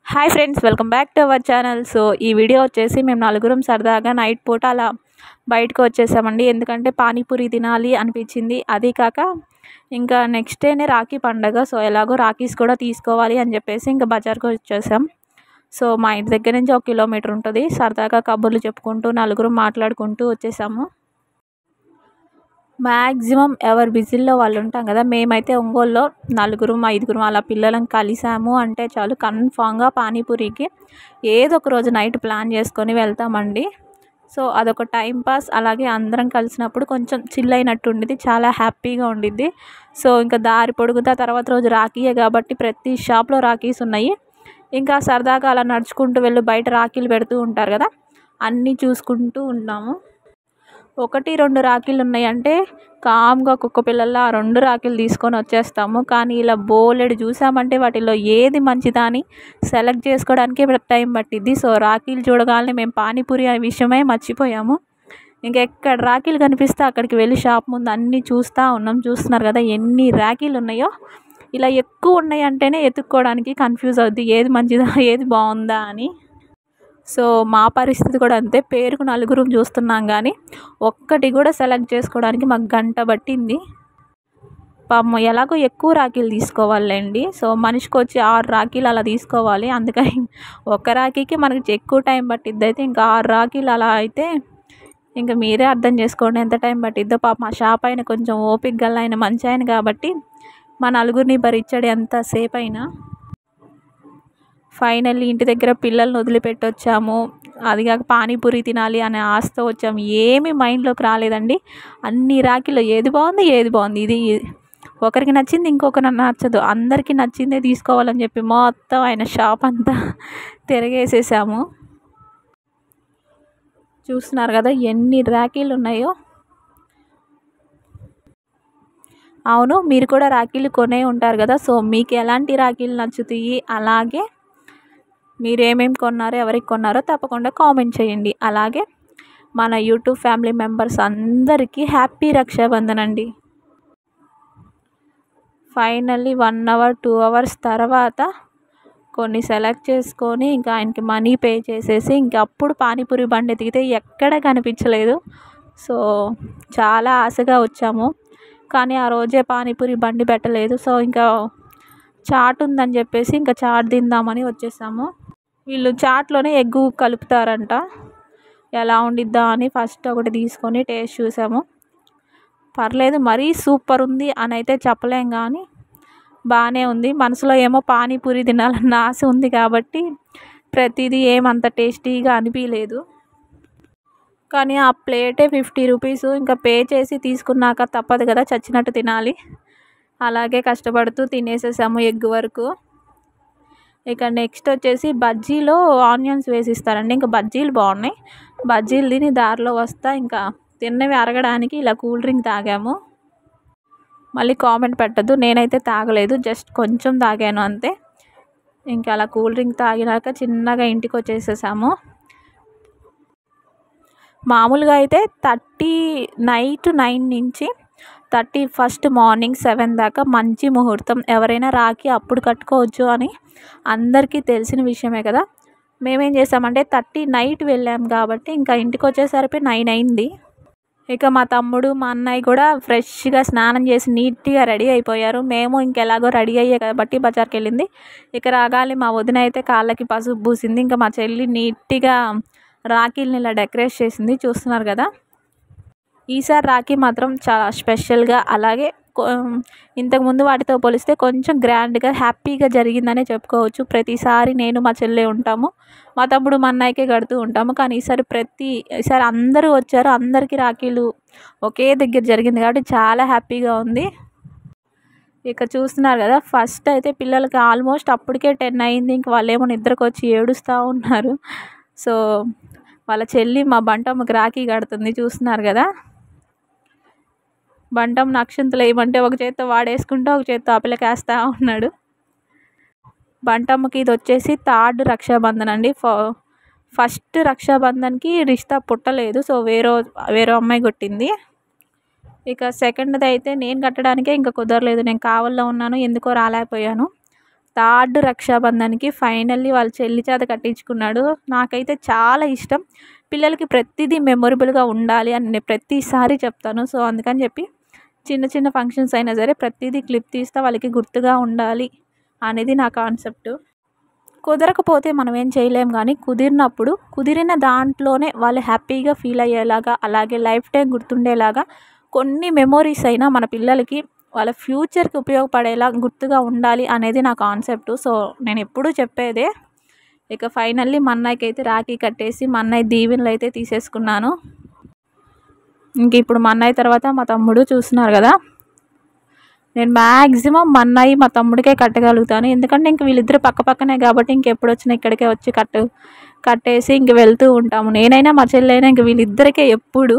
hi friends welcome back to our channel so ఈ video వచ్చేసి మేము నలుగురం సరదాగా నైట్ పూట అలా బయటకు వచ్చేసామండి ఎందుకంటే పానీపూరి తినాలి అనిపించింది అది కాక ఇంకా నెక్స్ట్ డేనే రాఖీ పండగ సో ఎలాగో రాఖీస్ కూడా తీసుకోవాలి అని చెప్పేసి ఇంకా బజార్కి వచ్చేసాం సో మా ఇంటి దగ్గర నుంచి ఒక కిలోమీటర్ ఉంటుంది సరదాగా కబుర్లు చెప్పుకుంటూ నలుగురు మాట్లాడుకుంటూ వచ్చేసాము మ్యాక్సిమం ఎవరు బిజీల్లో వాళ్ళు ఉంటాం కదా మేమైతే ఒంగోలులో నలుగురు ఐదుగురు అలా పిల్లలను కలిసాము అంటే చాలు కన్ఫామ్గా పానీపూరికి ఏదో ఒక రోజు నైట్ ప్లాన్ చేసుకొని వెళ్తామండి సో అదొక టైం పాస్ అలాగే అందరం కలిసినప్పుడు కొంచెం చిల్ అయినట్టు ఉండిద్ది చాలా హ్యాపీగా ఉండిద్ది సో ఇంకా దారి పొడుగుతా తర్వాత రోజు రాఖీయే కాబట్టి ప్రతి షాప్లో రాఖీస్ ఉన్నాయి ఇంకా సరదాగా అలా నడుచుకుంటూ వెళ్ళి బయట రాఖీలు పెడుతూ ఉంటారు కదా అన్నీ చూసుకుంటూ ఉన్నాము ఒకటి రెండు రాఖీలు ఉన్నాయంటే కామ్గా కుక్క పిల్లల్లో ఆ రెండు రాఖీలు తీసుకొని వచ్చేస్తాము కానీ ఇలా బోలెడు చూసామంటే వాటిలో ఏది మంచిదా అని సెలెక్ట్ చేసుకోవడానికే టైం పట్టిద్ది సో రాఖీలు చూడగానే మేము పానీపూరి అనే విషయమే మర్చిపోయాము ఇంకా ఎక్కడ రాఖీలు కనిపిస్తే అక్కడికి వెళ్ళి షాప్ ముందు అన్నీ చూస్తూ ఉన్నాం చూస్తున్నారు కదా ఎన్ని రాఖీలు ఉన్నాయో ఇలా ఎక్కువ ఉన్నాయి అంటేనే ఎత్తుక్కోవడానికి కన్ఫ్యూజ్ అవుద్ది ఏది మంచిదా ఏది బాగుందా అని సో మా పరిస్థితి కూడా అంతే పేరుకు నలుగురు చూస్తున్నాం కానీ ఒక్కటి కూడా సెలెక్ట్ చేసుకోవడానికి మాకు గంట పట్టింది పాపం ఎలాగో ఎక్కువ రాఖీలు తీసుకోవాలండి సో మనిషికి వచ్చి ఆరు రాఖీలు అలా తీసుకోవాలి అందుకని ఒక రాఖీకి మనకి ఎక్కువ టైం పట్టిద్ది అయితే ఇంకా ఆరు రాఖీలు అలా అయితే ఇంకా మీరే అర్థం చేసుకోండి ఎంత టైం పట్టిద్దో పాప మా షాప్ అయిన కొంచెం ఓపిక గల ఆయన మంచి ఆయన కాబట్టి మా నలుగురిని భరించాడు ఎంతసేపు అయినా ఫైనల్లీ ఇంటి దగ్గర పిల్లల్ని వదిలిపెట్టి వచ్చాము అది కాక పానీపూరి తినాలి అనే ఆశతో వచ్చాము ఏమీ మైండ్లోకి రాలేదండి అన్ని రాఖీలో ఏది బాగుంది ఏది బాగుంది ఇది ఒకరికి నచ్చింది ఇంకొకరికి నచ్చదు అందరికీ నచ్చిందే తీసుకోవాలని చెప్పి మొత్తం ఆయన షాప్ అంతా తిరగేసేసాము చూస్తున్నారు కదా ఎన్ని రాఖీలు ఉన్నాయో అవును మీరు కూడా రాఖీలు కొనే ఉంటారు కదా సో మీకు ఎలాంటి రాఖీలు నచ్చుతాయి అలాగే మీరు ఏమేమి కొన్నారో ఎవరికి కొన్నారో తప్పకుండా కామెంట్ చేయండి అలాగే మన యూట్యూబ్ ఫ్యామిలీ మెంబర్స్ అందరికీ హ్యాపీ రక్షాబంధన్ అండి finally one hour two hours తర్వాత కొన్ని సెలెక్ట్ చేసుకొని ఇంకా ఆయనకి మనీ పే చేసేసి ఇంకా అప్పుడు పానీపూరి బండి ఎతికితే ఎక్కడ కనిపించలేదు సో చాలా ఆశగా వచ్చాము కానీ ఆ రోజే పానీపూరి బండి పెట్టలేదు సో ఇంకా చాట్ ఉందని చెప్పేసి ఇంకా చాట్ తిందామని వచ్చేసాము వీళ్ళు చాట్లోనే ఎగ్గు కలుపుతారంట ఎలా ఉండిద్దా అని ఫస్ట్ ఒకటి తీసుకొని టేస్ట్ చూసాము పర్లేదు మరీ సూపర్ ఉంది అని అయితే చెప్పలేం కానీ బాగానే ఉంది మనసులో ఏమో పానీపూరి తినాలన్న ఆశ ఉంది కాబట్టి ప్రతిదీ ఏమంత టేస్టీగా అనిపించలేదు కానీ ఆ ప్లేటే ఫిఫ్టీ రూపీస్ ఇంకా పే చేసి తీసుకున్నాక తప్పదు కదా చచ్చినట్టు తినాలి అలాగే కష్టపడుతూ తినేసేసాము ఎగ్ వరకు ఇక నెక్స్ట్ వచ్చేసి బజ్జీలో ఆనియన్స్ వేసి ఇస్తారండి ఇంకా బజ్జీలు బాగున్నాయి బజ్జీలు తిని దారిలో వస్తా ఇంకా తిన్నవి అరగడానికి ఇలా కూల్ డ్రింక్ తాగాము మళ్ళీ కామెంట్ పెట్టద్దు నేనైతే తాగలేదు జస్ట్ కొంచెం తాగాను అంతే ఇంకా అలా కూల్ డ్రింక్ తాగినాక చిన్నగా ఇంటికి వచ్చేసేసాము మామూలుగా అయితే థర్టీ నైట్ నైన్ నుంచి థర్టీ ఫస్ట్ మార్నింగ్ సెవెన్ దాకా మంచి ముహూర్తం ఎవరైనా రాకి అప్పుడు కట్టుకోవచ్చు అని అందరికీ తెలిసిన విషయమే కదా మేమేం చేసామంటే థర్టీ నైట్ వెళ్ళాం కాబట్టి ఇంకా ఇంటికి వచ్చేసరికి నైన్ అయింది ఇక మా తమ్ముడు మా అన్నయ్య కూడా ఫ్రెష్గా స్నానం చేసి నీట్గా రెడీ అయిపోయారు మేము ఇంకెలాగో రెడీ అయ్యే కాబట్టి బజార్కి వెళ్ళింది ఇక రాగాలి మా వదిన అయితే కాళ్ళకి పసుపు పూసింది ఇంకా మా చెల్లి నీట్గా రాఖీల్ని ఇలా డెకరేట్ చేసింది చూస్తున్నారు కదా ఈసారి రాఖీ మాత్రం చాలా స్పెషల్గా అలాగే ఇంతకుముందు వాటితో పోలిస్తే కొంచెం గ్రాండ్గా హ్యాపీగా జరిగిందనే చెప్పుకోవచ్చు ప్రతిసారి నేను మా చెల్లె ఉంటాము మా తమ్ముడు మా అన్నయ్యకే కడుతూ ఉంటాము కానీ ఈసారి ప్రతి ఈసారి అందరూ వచ్చారు అందరికీ రాఖీలు ఒకే దగ్గర జరిగింది కాబట్టి చాలా హ్యాపీగా ఉంది ఇక చూస్తున్నారు కదా ఫస్ట్ అయితే పిల్లలకి ఆల్మోస్ట్ అప్పటికే టెన్ అయింది ఇంక వాళ్ళేమో నిద్రకు వచ్చి ఏడుస్తూ ఉన్నారు సో వాళ్ళ చెల్లి మా బంటమ్మకి రాఖీ కడుతుంది చూస్తున్నారు కదా బంటం నక్షంతలు వేయమంటే ఒక చేత్తో వాడేసుకుంటూ ఒక చేత్తో ఆ పిల్లకి వేస్తూ ఉన్నాడు బంటమ్మకి ఇది వచ్చేసి థర్డ్ రక్షాబంధన్ అండి ఫస్ట్ రక్షాబంధన్కి రిష్తా పుట్టలేదు సో వేరే వేరే అమ్మాయి కొట్టింది ఇక సెకండ్ది అయితే నేను కట్టడానికే ఇంకా కుదరలేదు నేను కావల్లో ఉన్నాను ఎందుకో రాలేకపోయాను థర్డ్ రక్షాబంధన్కి ఫైనల్లీ వాళ్ళ చెల్లి చేత కట్టించుకున్నాడు నాకైతే చాలా ఇష్టం పిల్లలకి ప్రతిదీ మెమొరబుల్గా ఉండాలి అని నేను ప్రతిసారి చెప్తాను సో అందుకని చెప్పి చిన్న చిన్న ఫంక్షన్స్ అయినా సరే ప్రతిదీ క్లిప్ తీస్తే వాళ్ళకి గుర్తుగా ఉండాలి అనేది నా కాన్సెప్ట్ కుదరకపోతే మనం ఏం చేయలేం కానీ కుదిరినప్పుడు కుదిరిన దాంట్లోనే వాళ్ళు హ్యాపీగా ఫీల్ అయ్యేలాగా అలాగే లైఫ్ టైం గుర్తుండేలాగా కొన్ని మెమోరీస్ అయినా మన పిల్లలకి వాళ్ళ ఫ్యూచర్కి ఉపయోగపడేలా గుర్తుగా ఉండాలి అనేది నా కాన్సెప్ట్ సో నేను ఎప్పుడూ చెప్పేదే ఇక ఫైనల్లీ మా అన్నయ్యకి అయితే రాఖీ కట్టేసి మా అన్నయ్య దీవెనలు అయితే తీసేసుకున్నాను ఇంక ఇప్పుడు మా అన్నయ్య తర్వాత మా తమ్ముడు చూస్తున్నారు కదా నేను మ్యాక్సిమం మా అన్నయ్య మా తమ్ముడికే కట్టగలుగుతాను ఎందుకంటే ఇంక వీళ్ళిద్దరు పక్క పక్కనే కాబట్టి ఇంకెప్పుడు వచ్చినా ఇక్కడికే వచ్చి కట్టు కట్టేసి ఇంక వెళ్తూ ఉంటాము నేనైనా మా చెల్లైనా ఇంక వీళ్ళిద్దరికే ఎప్పుడు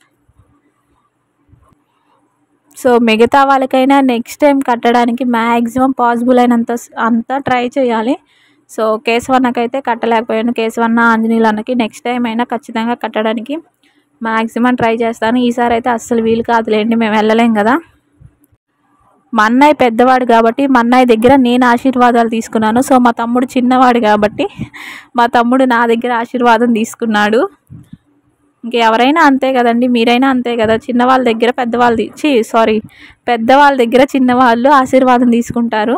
సో మిగతా వాళ్ళకైనా నెక్స్ట్ టైం కట్టడానికి మ్యాక్సిమం పాసిబుల్ అయినంత అంతా ట్రై చేయాలి సో కేశవన్నకైతే కట్టలేకపోయాను కేశవన్న ఆంజనేయులు అన్నకి నెక్స్ట్ టైం అయినా ఖచ్చితంగా కట్టడానికి మ్యాక్సిమం ట్రై చేస్తాను ఈసారి అయితే అస్సలు వీలు కాదులేండి మేము వెళ్ళలేం కదా మా అన్నయ్య పెద్దవాడు కాబట్టి మా అన్నయ్య దగ్గర నేను ఆశీర్వాదాలు తీసుకున్నాను సో మా తమ్ముడు చిన్నవాడు కాబట్టి మా తమ్ముడు నా దగ్గర ఆశీర్వాదం తీసుకున్నాడు ఇంకెవరైనా అంతే కదండి మీరైనా అంతే కదా చిన్నవాళ్ళ దగ్గర పెద్దవాళ్ళు చి సారీ పెద్దవాళ్ళ దగ్గర చిన్నవాళ్ళు ఆశీర్వాదం తీసుకుంటారు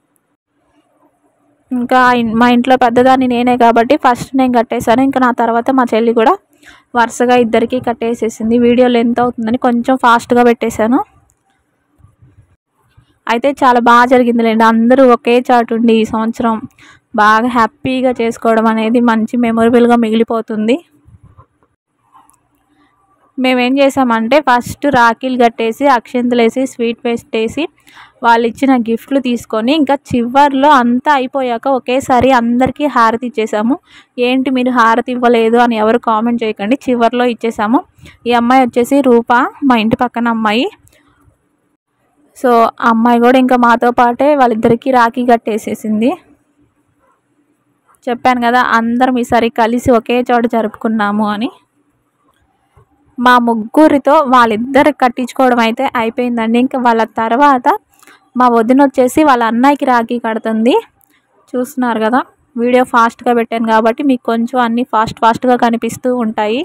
ఇంకా ఇన్- మా ఇంట్లో పెద్దదాన్ని నేనే కాబట్టి ఫస్ట్ నేను కట్టేశాను ఇంకా నా తర్వాత మా చెల్లి కూడా వరుసగా ఇద్దరికి కట్టేసేసింది వీడియో లెంత్ అవుతుందని కొంచెం ఫాస్ట్గా పెట్టేశాను అయితే చాలా బాగా జరిగిందిలేండి అందరూ ఒకే చాటు ఉండి ఈ సంవత్సరం బాగా హ్యాపీగా చేసుకోవడం అనేది మంచి మెమొరబుల్గా మిగిలిపోతుంది మేమేం చేసామంటే ఫస్ట్ రాఖీలు కట్టేసి అక్షంతలు వేసి స్వీట్ పేస్ట్ వేసి వాళ్ళు ఇచ్చిన గిఫ్ట్లు తీసుకొని ఇంకా చివర్లో అంతా అయిపోయాక ఒకేసారి అందరికీ హారతి ఇచ్చేసాము ఏంటి మీరు హారతి ఇవ్వలేదు అని ఎవరు కామెంట్ చేయకండి చివర్లో ఇచ్చేసాము ఈ అమ్మాయి వచ్చేసి రూప మా ఇంటి పక్కన అమ్మాయి సో ఆ అమ్మాయి కూడా ఇంకా మాతో పాటే వాళ్ళిద్దరికీ రాఖీ కట్టేసేసింది చెప్పాను కదా అందరం ఈసారి కలిసి ఒకే చోట జరుపుకున్నాము అని మా ముగ్గురితో వాళ్ళిద్దరు కట్టించుకోవడం అయితే అయిపోయిందండి ఇంకా వాళ్ళ తర్వాత మా వదిన వచ్చేసి వాళ్ళ అన్నయ్యకి రాఖీ కడుతుంది చూస్తున్నారు కదా వీడియో ఫాస్ట్గా పెట్టాను కాబట్టి మీకు కొంచెం అన్నీ ఫాస్ట్ ఫాస్ట్గా కనిపిస్తూ ఉంటాయి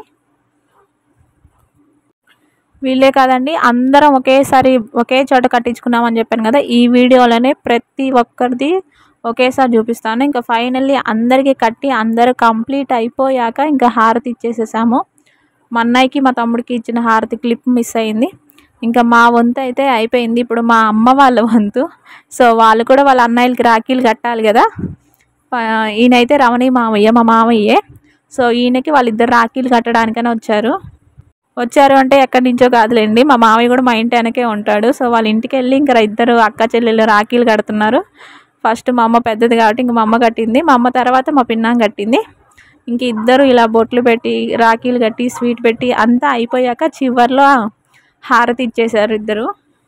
వీళ్ళే కాదండి అందరం ఒకేసారి ఒకే చోట కట్టించుకున్నామని చెప్పాను కదా ఈ వీడియోలోనే ప్రతి ఒక్కరిది ఒకేసారి చూపిస్తాను ఇంకా ఫైనల్లీ అందరికీ కట్టి అందరూ కంప్లీట్ అయిపోయాక ఇంకా హారతి ఇచ్చేసేసాము మా అన్నయ్యకి మా తమ్ముడికి ఇచ్చిన హారతి క్లిప్ మిస్ అయింది ఇంకా మా వంతు అయితే అయిపోయింది ఇప్పుడు మా అమ్మ వాళ్ళ వంతు సో వాళ్ళు కూడా వాళ్ళ అన్నయ్యలకి రాఖీలు కట్టాలి కదా ప- ఈయనైతే రమణి మామయ్య మా మామయ్యే సో ఈయనకి వాళ్ళిద్దరు రాఖీలు కట్టడానికని వచ్చారు వచ్చారు అంటే ఎక్కడి నుంచో కాదులేండి మా మామయ్య కూడా మా ఇంటి వెనకే ఉంటాడు సో వాళ్ళ ఇంటికి వెళ్ళి ఇంకా ఇద్దరు అక్క చెల్లెళ్ళు రాఖీలు కడుతున్నారు ఫస్ట్ మా అమ్మ పెద్దది కాబట్టి ఇంక మా అమ్మ కట్టింది మా అమ్మ తర్వాత మా పిన్నాం కట్టింది ఇంక ఇద్దరు ఇలా బొట్లు పెట్టి రాఖీలు కట్టి స్వీట్ పెట్టి అంతా అయిపోయాక చివర్లో హారతి ఇచ్చేశారు ఇద్దరు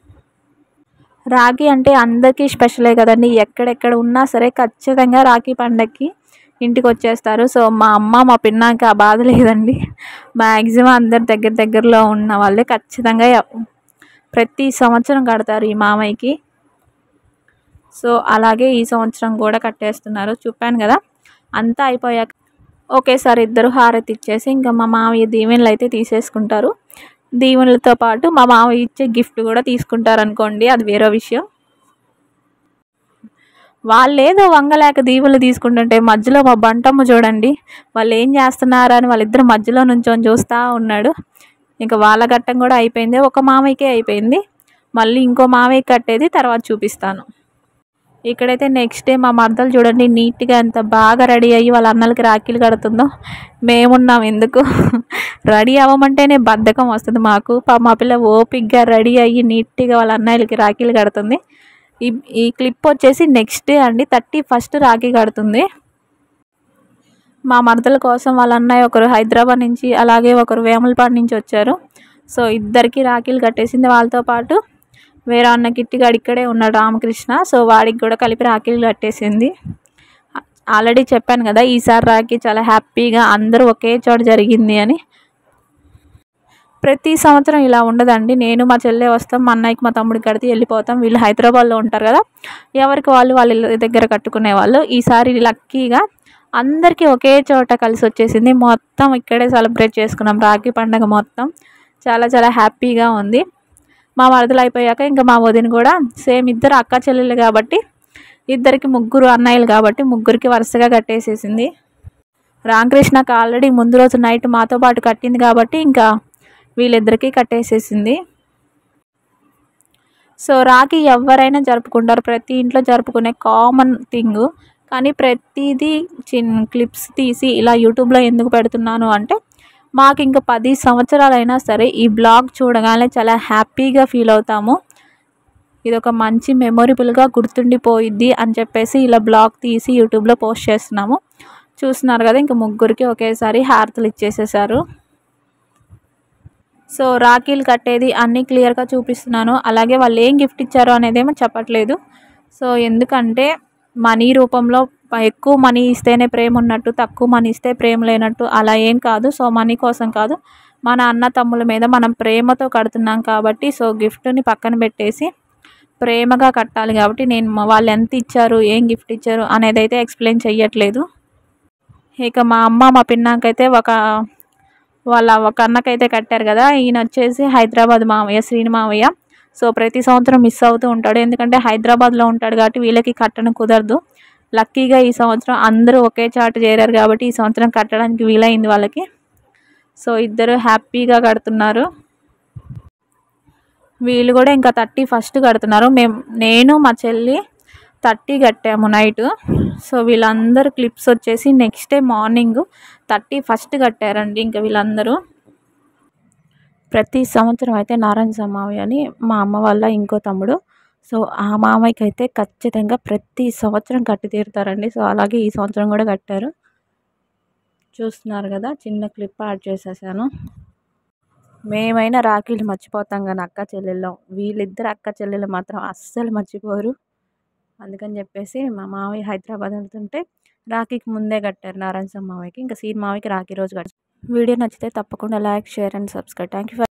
రాఖీ అంటే అందరికీ స్పెషలే కదండి ఎక్కడెక్కడ ఉన్నా సరే ఖచ్చితంగా రాఖీ పండగకి ఇంటికి వచ్చేస్తారు సో మా అమ్మ మా పిన్నాకి ఆ బాధ లేదండి మ్యాక్సిమం అందరి దగ్గర దగ్గరలో ఉన్న వాళ్ళే ఖచ్చితంగా ఎవ- ప్రతి సంవత్సరం కడతారు ఈ మామయ్యకి సో అలాగే ఈ సంవత్సరం కూడా కట్టేస్తున్నారు చెప్పాను కదా అంతా అయిపోయాక ఒకేసారి ఇద్దరు హారతి ఇచ్చేసి ఇంకా మా మామయ్య దీవెనలు అయితే తీసేసుకుంటారు దీవెనలతో పాటు మా మామయ్య ఇచ్చే గిఫ్ట్ కూడా తీసుకుంటారు అనుకోండి అది వేరే విషయం వాళ్ళు ఏదో వంగలేక దీవులు తీసుకుంటుంటే మధ్యలో మా బంటమ్మ చూడండి వాళ్ళు ఏం చేస్తున్నారా అని వాళ్ళిద్దరు మధ్యలో నుంచొని చూస్తూ ఉన్నాడు ఇంకా వాళ్ళ ఘట్టం కూడా అయిపోయింది ఒక మామయ్యకే అయిపోయింది మళ్ళీ ఇంకో మామయ్య కట్టేది తర్వాత చూపిస్తాను ఇక్కడైతే నెక్స్ట్ డే మా మరదలు చూడండి నీట్గా ఎంత బాగా రెడీ అయ్యి వాళ్ళ అన్నలకి రాఖీలు కడుతుందో మేమున్నాం ఎందుకు రెడీ అవ్వమంటేనే బద్ధకం వస్తుంది మాకు పా- మా పిల్ల ఓపిక్గా రెడీ అయ్యి నీట్గా వాళ్ళ అన్నయ్యలకి రాఖీలు కడుతుంది ఈ ఈ క్లిప్ వచ్చేసి నెక్స్ట్ డే అండి థర్టీ ఫస్ట్ రాఖీ కడుతుంది మా మరదల కోసం వాళ్ళ అన్నయ్య ఒకరు హైదరాబాద్ నుంచి అలాగే ఒకరు వేములపాడు నుంచి వచ్చారు సో ఇద్దరికి రాఖీలు కట్టేసింది వాళ్ళతో పాటు వేరే అన్న కిట్టిగాడు ఇక్కడే ఉన్నాడు రామకృష్ణ సో వాడికి కూడా కలిపి రాఖీలు కట్టేసింది ఆల్రెడీ చెప్పాను కదా ఈసారి రాఖీ చాలా హ్యాపీగా అందరూ ఒకే చోట జరిగింది అని ప్రతి సంవత్సరం ఇలా ఉండదండి నేను మా చెల్లె వస్తాం మా అన్నయ్యకి మా తమ్ముడికి కడితే వెళ్ళిపోతాం వీళ్ళు హైదరాబాద్లో ఉంటారు కదా ఎవరికి వాళ్ళు వాళ్ళ ఇళ్ళ దగ్గర కట్టుకునే వాళ్ళు ఈసారి లక్కీగా అందరికీ ఒకే చోట కలిసి వచ్చేసింది మొత్తం ఇక్కడే సెలబ్రేట్ చేసుకున్నాం రాఖీ పండగ మొత్తం చాలా చాలా హ్యాపీగా ఉంది మా మరదలు అయిపోయాక ఇంకా మా వదిన కూడా సేమ్ ఇద్దరు అక్క చెల్లెలు కాబట్టి ఇద్దరికి ముగ్గురు అన్నయ్యలు కాబట్టి ముగ్గురికి వరుసగా కట్టేసేసింది రామకృష్ణకి ఆల్రెడీ ముందు రోజు నైట్ మాతో పాటు కట్టింది కాబట్టి ఇంకా వీళ్ళిద్దరికీ కట్టేసేసింది సో రాఖీ ఎవరైనా జరుపుకుంటారు ప్రతి ఇంట్లో జరుపుకునే కామన్ థింగ్ కానీ ప్రతిదీ చిన్న క్లిప్స్ తీసి ఇలా యూట్యూబ్లో ఎందుకు పెడుతున్నాను అంటే మాకు ఇంకా పది సంవత్సరాలైనా సరే ఈ బ్లాగ్ చూడగానే చాలా హ్యాపీగా ఫీల్ అవుతాము ఇది ఒక మంచి మెమొరబుల్గా గుర్తుండిపోయిద్ది అని చెప్పేసి ఇలా బ్లాగ్ తీసి యూట్యూబ్లో పోస్ట్ చేస్తున్నాము చూస్తున్నారు కదా ఇంకా ముగ్గురికి ఒకేసారి హారతలు ఇచ్చేసేసారు సో రాఖీలు కట్టేది అన్నీ క్లియర్గా చూపిస్తున్నాను అలాగే వాళ్ళు ఏం గిఫ్ట్ ఇచ్చారో అనేదేమో చెప్పట్లేదు సో ఎందుకంటే మనీ రూపంలో ఎక్కువ మనీ ఇస్తేనే ప్రేమ ఉన్నట్టు తక్కువ మనీ ఇస్తే ప్రేమ లేనట్టు అలా ఏం కాదు సో మనీ కోసం కాదు మన అన్న తమ్ముల మీద మనం ప్రేమతో కడుతున్నాం కాబట్టి సో గిఫ్ట్ని పక్కన పెట్టేసి ప్రేమగా కట్టాలి కాబట్టి నేను మా- వాళ్ళు ఎంత ఇచ్చారు ఏం గిఫ్ట్ ఇచ్చారు అనేది అయితే ఎక్స్ప్లెయిన్ చెయ్యట్లేదు ఇక మా అమ్మ మా పిన్నాకైతే ఒక వాళ్ళ ఒక అన్నకైతే కట్టారు కదా ఈయన వచ్చేసి హైదరాబాద్ మామయ్య శ్రీని మామయ్య సో ప్రతి సంవత్సరం మిస్ అవుతూ ఉంటాడు ఎందుకంటే హైదరాబాద్లో ఉంటాడు కాబట్టి వీళ్ళకి కట్టడం కుదరదు లక్కీగా ఈ సంవత్సరం అందరూ ఒకే చాటు చేరారు కాబట్టి ఈ సంవత్సరం కట్టడానికి వీలైంది వాళ్ళకి సో ఇద్దరు హ్యాపీగా కడుతున్నారు వీళ్ళు కూడా ఇంకా థర్టీ ఫస్ట్ కడుతున్నారు మేము నేను మా చెల్లి థర్టీ కట్టాము నైట్ సో వీళ్ళందరూ క్లిప్స్ వచ్చేసి next day morning thirty first కట్టారండి ఇంకా వీళ్ళందరూ ప్రతి సంవత్సరం అయితే నారాయణ స్వామి అని మా అమ్మ వాళ్ళ ఇంకో తమ్ముడు సో ఆ మామయ్యకి అయితే ఖచ్చితంగా ప్రతి సంవత్సరం కట్టి తీరుతారండి సో అలాగే ఈ సంవత్సరం కూడా కట్టారు చూస్తున్నారు కదా చిన్న క్లిప్ యాడ్ చేసేసాను మేమైనా రాఖీలు మర్చిపోతాం కానీ అక్క చెల్లెళ్ళం వీళ్ళిద్దరు అక్క చెల్లెలు మాత్రం అస్సలు మర్చిపోరు అందుకని చెప్పేసి మా మామయ్య హైదరాబాద్ వెళ్తుంటే రాఖీకి ముందే కట్టారు నారాయణ స్వామి మామయ్యకి ఇంకా సీన్ మామయ్యకి రాఖీ రోజు కట్టారు వీడియో నచ్చితే తప్పకుండా like share and subscribe thank you